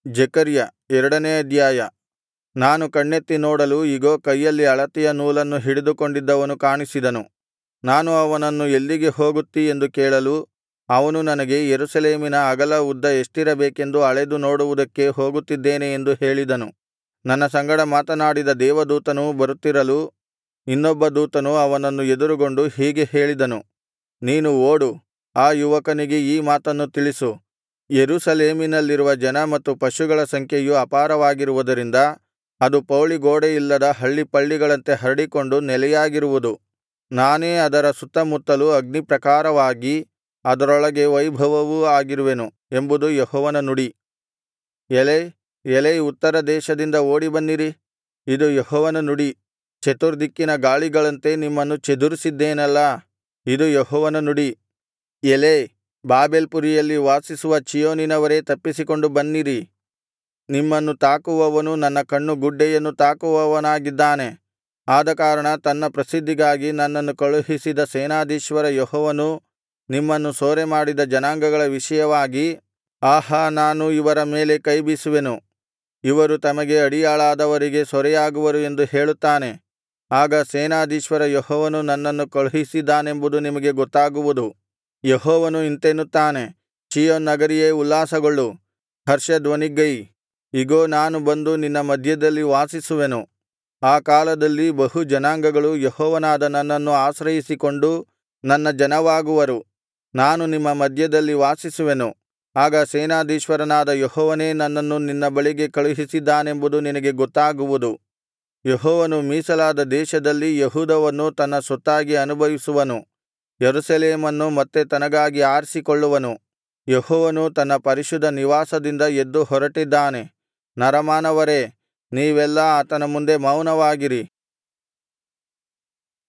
ಜೆಕರ್ಯ ಎರಡನೇ ಅಧ್ಯಾಯ ನಾನು ಕಣ್ಣೆತ್ತಿ ನೋಡಲು ಇಗೋ ಕೈಯಲ್ಲಿ ಅಳತೆಯ ನೂಲನ್ನು ಹಿಡಿದುಕೊಂಡಿದ್ದವನು ಕಾಣಿಸಿದನು ನಾನು ಅವನನ್ನು ಎಲ್ಲಿಗೆ ಹೋಗುತ್ತೀ ಎಂದು ಕೇಳಲು ಅವನು ನನಗೆ ಯೆರೂಸಲೇಮಿನ ಅಗಲ ಉದ್ದ ಎಷ್ಟಿರಬೇಕೆಂದು ಅಳೆದು ನೋಡುವುದಕ್ಕೆ ಹೋಗುತ್ತಿದ್ದೇನೆ ಎಂದು ಹೇಳಿದನು ನನ್ನ ಸಂಗಡ ಮಾತನಾಡಿದ ದೇವದೂತನು ಬರುತ್ತಿರಲು ಇನ್ನೊಬ್ಬ ದೂತನು ಅವನನ್ನು ಎದುರುಗೊಂಡು ಹೀಗೆ ಹೇಳಿದನು ನೀನು ಓಡು ಆ ಯುವಕನಿಗೆ ಈ ಮಾತನ್ನು ತಿಳಿಸು ಯೆರೂಸಲೇಮಿನಲ್ಲಿರುವ ಜನ ಮತ್ತು ಪಶುಗಳ ಸಂಖ್ಯೆಯು ಅಪಾರವಾಗಿರುವುದರಿಂದ ಅದು ಪೌಳಿಗೋಡೆಯಿಲ್ಲದ ಹಳ್ಳಿಪಳ್ಳಿಗಳಂತೆ ಹರಡಿಕೊಂಡು ನೆಲೆಯಾಗಿರುವುದು ನಾನೇ ಅದರ ಸುತ್ತಮುತ್ತಲು ಅಗ್ನಿಪ್ರಾಕಾರವಾಗಿ ಅದರೊಳಗೆ ವೈಭವವೂ ಆಗಿರುವೆನು ಎಂಬುದು ಯೆಹೋವನ ನುಡಿ ಎಲೈ ಎಲೈ ಉತ್ತರ ದೇಶದಿಂದ ಓಡಿಬನ್ನಿರಿ ಇದು ಯೆಹೋವನ ನುಡಿ ಚತುರ್ದಿಕ್ಕಿನ ಗಾಳಿಗಳಂತೆ ನಿಮ್ಮನ್ನು ಚದುರಿಸಿದ್ದೇನಲ್ಲಾ ಇದು ಯೆಹೋವನ ನುಡಿ ಎಲೈ ಬಾಬೆಲ್ ಪುರಿಯಲ್ಲಿ ವಾಸಿಸುವ ಚೀಯೋನಿನವರೇ ತಪ್ಪಿಸಿಕೊಂಡು ಬನ್ನಿರಿ ನಿಮ್ಮನ್ನು ತಾಕುವವನು ನನ್ನ ಕಣ್ಣು ಗುಡ್ಡೆಯನ್ನು ತಾಕುವವನಾಗಿದ್ದಾನೆ ಆದಕಾರಣ ತನ್ನ ಪ್ರಸಿದ್ಧಿಗಾಗಿ ನನ್ನನ್ನು ಕಳುಹಿಸಿದ ಸೇನಾಧೀಶ್ವರ ಯೆಹೋವನು ನಿಮ್ಮನ್ನು ಸೂರೆಮಾಡಿದ ಜನಾಂಗಗಳ ವಿಷಯವಾಗಿ ಆಹಾ ನಾನು ಇವರ ಮೇಲೆ ಕೈಬೀಸುವೆನು ಇವರು ತಮಗೆ ಅಡಿಯಾಳಾದವರಿಗೆ ಸೂರೆಯಾಗುವರು ಎಂದು ಹೇಳುತ್ತಾನೆ ಆಗ ಸೇನಾಧೀಶ್ವರ ಯೆಹೋವನು ನನ್ನನ್ನು ಕಳುಹಿಸಿದ್ದಾನೆಂಬುದು ನಿಮಗೆ ಗೊತ್ತಾಗುವುದು ಯೆಹೋವನು ಇಂತೆನ್ನುತ್ತಾನೆ ಚೀಯೋನ್ ನಗರಿಯೇ ಉಲ್ಲಾಸಗೊಳ್ಳು ಹರ್ಷಧ್ವನಿಗೈ ಇಗೋ ನಾನು ಬಂದು ನಿನ್ನ ಮಧ್ಯದಲ್ಲಿ ವಾಸಿಸುವೆನು ಆ ಕಾಲದಲ್ಲಿ ಬಹು ಜನಾಂಗಗಳು ಯೆಹೋವನಾದ ನನ್ನನ್ನು ಆಶ್ರಯಿಸಿಕೊಂಡು ನನ್ನ ಜನವಾಗುವರು ನಾನು ನಿಮ್ಮ ಮಧ್ಯದಲ್ಲಿ ವಾಸಿಸುವೆನು ಆಗ ಸೇನಾಧೀಶ್ವರನಾದ ಯೆಹೋವನೇ ನನ್ನನ್ನು ನಿನ್ನ ಬಳಿಗೆ ಕಳುಹಿಸಿದ್ದಾನೆಂಬುದು ನಿನಗೆ ಗೊತ್ತಾಗುವುದು ಯೆಹೋವನು ಮೀಸಲಾದ ದೇಶದಲ್ಲಿ ಯೆಹೂದವನ್ನು ತನ್ನ ಸ್ವತ್ತಾಗಿ ಅನುಭವಿಸುವನು ಯೆರೂಸಲೇಮನ್ನು ಮತ್ತೆ ತನಗಾಗಿ ಆರಿಸಿಕೊಳ್ಳುವನು ಯೆಹೋವನು ತನ್ನ ಪರಿಶುದ್ಧ ನಿವಾಸದಿಂದ ಎದ್ದು ಹೊರಟಿದ್ದಾನೆ ನರಮಾನವರೇ ನೀವೆಲ್ಲಾ ಆತನ ಮುಂದೆ ಮೌನವಾಗಿರಿ